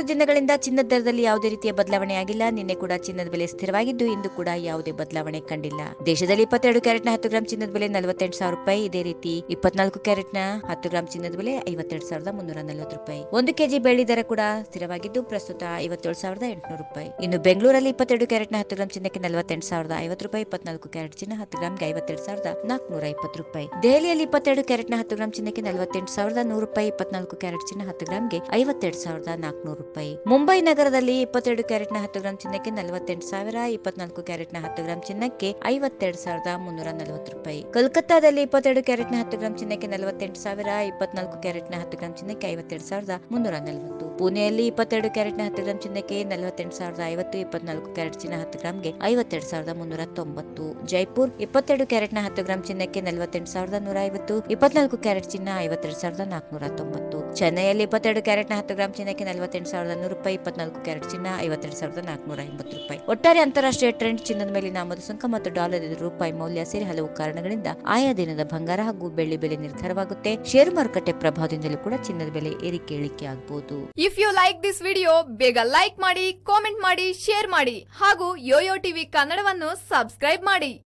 ದಿನಗಳಿಂದ ಚಿನ್ನದ ದರದಲ್ಲಿ ಯಾವುದೇ ರೀತಿಯ ಬದಲಾವಣೆ ಆಗಿಲ್ಲ ನಿನ್ನೆ ಕೂಡ ಚಿನ್ನದ ಬೆಲೆ ಸ್ಥಿರವಾಗಿದ್ದು ಇಂದು ಕೂಡ ಯಾವುದೇ ಬದಲಾವಣೆ ಕಂಡಿಲ್ಲ ದೇಶದಲ್ಲಿ ಇಪ್ಪತ್ತೆರಡು ಕ್ಯಾರೆಟ್ನ ಹತ್ತು ಗ್ರಾಂ ಚಿನ್ನದ ಬೆಲೆ ನಲವತ್ತೆಂಟು ಸಾವಿರ ರೂಪಾಯಿ ಇದೇ ರೀತಿ ಇಪ್ಪತ್ನಾಲ್ಕು ಕ್ಯಾರೆಟ್ನ ಹತ್ತು ಗ್ರಾಂ ಚಿನ್ನದ ಬೆಲೆ ಐವತ್ತೆರಡು ಸಾವಿರದ ಮುನ್ನೂರ ನಲವತ್ತು ರೂಪಾಯಿ ಒಂದು ಕೆಜಿ ಬೆಳ್ಳಿ ದರ ಕೂಡ ಸ್ಥಿರವಾಗಿದ್ದು ಪ್ರಸ್ತುತ ಐವತ್ತೇಳು ಸಾವಿರದ ಎಂಟುನೂರು ರೂಪಾಯಿ ಇನ್ನು ಬೆಂಗಳೂರಲ್ಲಿ ಇಪ್ಪತ್ತೆರಡು ಕ್ಯಾರೆಟ್ನ ಹತ್ತು ಗ್ರಾಂ ಚಿನ್ನಕ್ಕೆ ನಲವತ್ತೆಂಟು ಸಾವಿರದ ಐವತ್ತು ರೂಪಾಯಿ ಇಪ್ಪತ್ನಾಲ್ಕು ಕ್ಯಾರೆಟ್ ಚಿನ್ನ ಹತ್ತು ಗ್ರಾಮ್ಗೆ ಐವತ್ತೆರಡು ಸಾವಿರದ ನಾಲ್ಕುನೂರ ಇಪ್ಪತ್ತು ರೂಪಾಯಿ ದೆಹಲಿಯಲ್ಲಿ ಇಪ್ಪತ್ತೆರಡು ಕ್ಯಾರೆಟ್ನ ಹತ್ತು ಗ್ರಾಂ ಚಿನ್ನಕ್ಕೆ ನಲವತ್ತೆಂಟು ಸಾವಿರದ ನೂರು ರೂಪಾಯಿ ಇಪ್ಪತ್ನಾಲ್ಕು ಕ್ಯಾರೆಟ್ ಚಿನ್ನ ಹತ್ತು ಗ್ರಾಮ್ಗೆ ಐವತ್ತೆರಡು ಸಾವಿರದ ನಾಲ್ಕುನೂರು ರೂಪಾಯಿ ಮುಂಬೈ ನಗರದಲ್ಲಿ ಇಪ್ಪತ್ತೆರಡು ಕ್ಯಾರೆಟ್ನ ಹತ್ತು ಗ್ರಾಂ ಚಿನ್ನಕ್ಕೆ ನಲವತ್ತೆಂಟು ಸಾವಿರ ಇಪ್ಪತ್ನಾಲ್ಕು ಕ್ಯಾರೆಟ್ನ ಹತ್ತು ಗ್ರಾಂ ಚಿನ್ನಕ್ಕೆ ಐವತ್ತೆರಡು ಸಾವಿರದ ಮುನ್ನೂರ ನಲವತ್ತು ರೂಪಾಯಿ ಕೋಲ್ಕತ್ತಾದಲ್ಲಿ ಇಪ್ಪತ್ತೆರಡು ಕ್ಯಾರೆಟ್ನ ಹತ್ತು ಗ್ರಾಂ ಚಿನ್ನಕ್ಕೆ ನಲವತ್ತೆಂಟು ಸಾವಿರ ಇಪ್ಪತ್ನಾಲ್ಕು ಕ್ಯಾರೆಟ್ನ ಹತ್ತು ಗ್ರಾಂ ಚಿನ್ನಕ್ಕೆ ಐವತ್ತೆರಡು ಸಾವಿರದ ಮುನ್ನೂರ ನಲವತ್ತು ಪುಣೆಯಲ್ಲಿ ಇಪ್ಪತ್ತೆರಡು ಕ್ಯಾರೆಟ್ನ ಹತ್ತು ಗ್ರಾಂ ಚಿನ್ನಕ್ಕೆ ನಲವತ್ತೆಂಟು ಸಾವಿರದ ಐವತ್ತು ಇಪ್ಪತ್ನಾಲ್ಕು ಕ್ಯಾರೆಟ್ ಚಿನ್ನ ಹತ್ತು ಗ್ರಾಮ್ಗೆ ಐವತ್ತೆರಡು ಸಾವಿರದ ಮುನ್ನೂರ ತೊಂಬತ್ತು ಜೈಪುರ್ ಇಪ್ಪತ್ತೆರಡು ಕ್ಯಾರೆಟ್ನ ಹತ್ತು ಗ್ರಾಂ ಚಿನ್ನಕ್ಕೆ ನಲವತ್ತೆಂಟು ಸಾವಿರದ ನೂರ ಐವತ್ತು ಇಪ್ಪತ್ನಾಲ್ಕು ಕ್ಯಾರೆಟ್ ಚಿನ್ನ ಐವತ್ತೆರಡು ಸಾವಿರದ ನಾಲ್ಕುನೂರ ತೊಂಬತ್ತು ಚೆನ್ನೈಯಲ್ಲಿ ಇಪ್ಪತ್ತೆರಡು ಕ್ಯಾರೆಟ್ನ ಹತ್ತು ಗ್ರಾಂ ಚಿನ್ನಕ್ಕೆ ನಲವತ್ತೆಂಟು ಸಾವಿರದ ನೂರು ರೂಪಾಯಿ ಇಪ್ಪತ್ನಾಲ್ಕು ಕ್ಯಾರೆಟ್ ಚಿನ್ನ ಐವತ್ತೆರಡು ಸಾವಿರದ ನಾಲ್ಕುನೂರ ಎಂಬತ್ತು ರೂಪಾಯಿ ಒಟ್ಟಾರೆ ಅಂತಾರಾಷ್ಟ್ರೀಯ ಟ್ರೆಂಡ್ ಚಿನ್ನದ ಮೇಲಿನ ಆಮದು ಸುಂಕ ಮತ್ತು ಡಾಲರ್ ಎದುರು ರೂಪಾಯಿ ಮೌಲ್ಯ ಸೇರಿ ಹಲವು ಕಾರಣಗಳಿಂದ ಆಯಾ ದಿನದ ಬಂಗಾರ ಹಾಗೂ ಬೆಳ್ಳಿ ಬೆಲೆ ನಿರ್ಧಾರವಾಗುತ್ತೆ ಷೇರು ಮಾರುಕಟ್ಟೆ ಪ್ರಭಾವದಿಂದಲೂ ಕೂಡ ಚಿನ್ನದ ಬೆಲೆ ಏರಿಕೆ ಇಳಿಕೆ ಆಗಬಹುದು if you like this video ಬೇಗ ಲೈಕ್ ಮಾಡಿ ಕಾಮೆಂಟ್ ಮಾಡಿ ಶೇರ್ ಮಾಡಿ ಹಾಗೂ ಯೋಯೋ ಟಿವಿ ಕನ್ನಡವನ್ನು ಸಬ್ಸ್ಕ್ರೈಬ್ ಮಾಡಿ